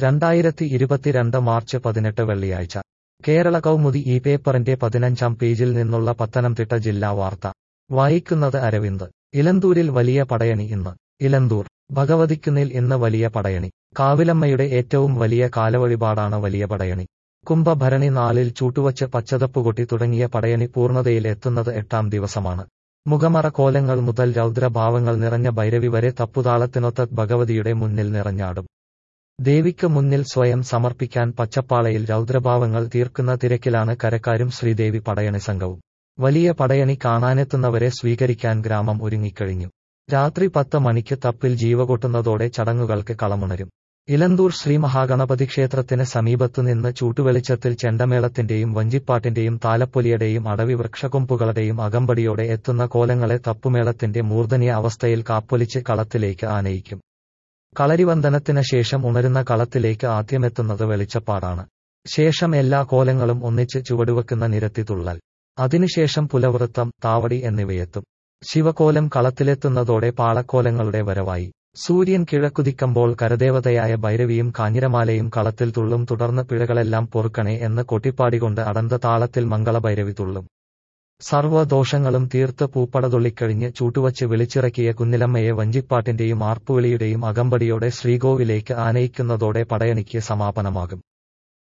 രണ്ടായിരത്തി ഇരുപത്തിരണ്ട് മാർച്ച് പതിനെട്ട് വെള്ളിയാഴ്ച കേരള കൗമുദി ഈ പേപ്പറിന്റെ പതിനഞ്ചാം പേജിൽ നിന്നുള്ള പത്തനംതിട്ട ജില്ലാ വാർത്ത വായിക്കുന്നത് അരവിന്ദ് ഇലന്തൂരിൽ വലിയ പടയണി ഇന്ന് ഇലന്തൂർ ഭഗവതിക്കുന്നിൽ ഇന്ന് വലിയ പടയണി കാവിലമ്മയുടെ ഏറ്റവും വലിയ കാലവഴിപാടാണ് വലിയ പടയണി കുംഭഭരണി നാളിൽ ചൂട്ടുവച്ച് പച്ചതപ്പുകൊട്ടി തുടങ്ങിയ പടയണി പൂർണ്ണതയിൽ എത്തുന്നത് എട്ടാം ദിവസമാണ് മുഖമറ കോലങ്ങൾ മുതൽ രൗദ്രഭാവങ്ങൾ നിറഞ്ഞ ഭൈരവി വരെ തപ്പുതാളത്തിനൊത്ത ഭഗവതിയുടെ മുന്നിൽ നിറഞ്ഞാടും ദേവിക്ക് മുന്നിൽ സ്വയം സമർപ്പിക്കാൻ പച്ചപ്പാളയിൽ രൗദ്രഭാവങ്ങൾ തീർക്കുന്ന തിരക്കിലാണ് കരക്കാരും ശ്രീദേവി പടയണി സംഘവും വലിയ പടയണി കാണാനെത്തുന്നവരെ സ്വീകരിക്കാൻ ഗ്രാമം ഒരുങ്ങിക്കഴിഞ്ഞു രാത്രി പത്ത് മണിക്ക് തപ്പിൽ ജീവകൊട്ടുന്നതോടെ ചടങ്ങുകൾക്ക് കളമുണരും ഇലന്തൂർ ശ്രീ മഹാഗണപതി ക്ഷേത്രത്തിന് സമീപത്തുനിന്ന് ചൂട്ടുവെളിച്ചത്തിൽ ചെണ്ടമേളത്തിന്റെയും വഞ്ചിപ്പാട്ടിന്റെയും താലപ്പൊലിയുടെയും അടവി വൃക്ഷക്കൊമ്പുകളുടെയും അകമ്പടിയോടെ എത്തുന്ന കോലങ്ങളെ തപ്പുമേളത്തിന്റെ മൂർധന്യ അവസ്ഥയിൽ കാപ്പൊലിച്ച് കളത്തിലേക്ക് ആനയിക്കും കളരിവന്ദനത്തിന് ശേഷം ഉണരുന്ന കളത്തിലേക്ക് ആദ്യമെത്തുന്നത് വെളിച്ചപ്പാടാണ് ശേഷം എല്ലാ കോലങ്ങളും ഒന്നിച്ച് ചുവടുവെക്കുന്ന നിരത്തി തുള്ളൽ അതിനുശേഷം പുലവൃത്തം താവടി എന്നിവയെത്തും ശിവകോലം കളത്തിലെത്തുന്നതോടെ പാളക്കോലങ്ങളുടെ വരവായി സൂര്യൻ കിഴക്കുതിക്കുമ്പോൾ കരദേവതയായ ഭൈരവിയും കാഞ്ഞിരമാലയും കളത്തിൽ തുള്ളും തുടർന്ന് പിഴകളെല്ലാം പൊറുക്കണേ എന്ന് കൊട്ടിപ്പാടികൊണ്ട് അടന്ത താളത്തിൽ മംഗളഭൈരവി തുള്ളും സർവ്വദോഷങ്ങളും തീർത്ത് പൂപ്പടതുള്ളിക്കഴിഞ്ഞ് ചൂട്ടുവച്ച് വിളിച്ചിറക്കിയ കുന്നിലമ്മയെ വഞ്ചിപ്പാട്ടിന്റെയും ആർപ്പുവിളിയുടെയും അകമ്പടിയോടെ ശ്രീകോവിലേക്ക് ആനയിക്കുന്നതോടെ പടയണിക്ക് സമാപനമാകും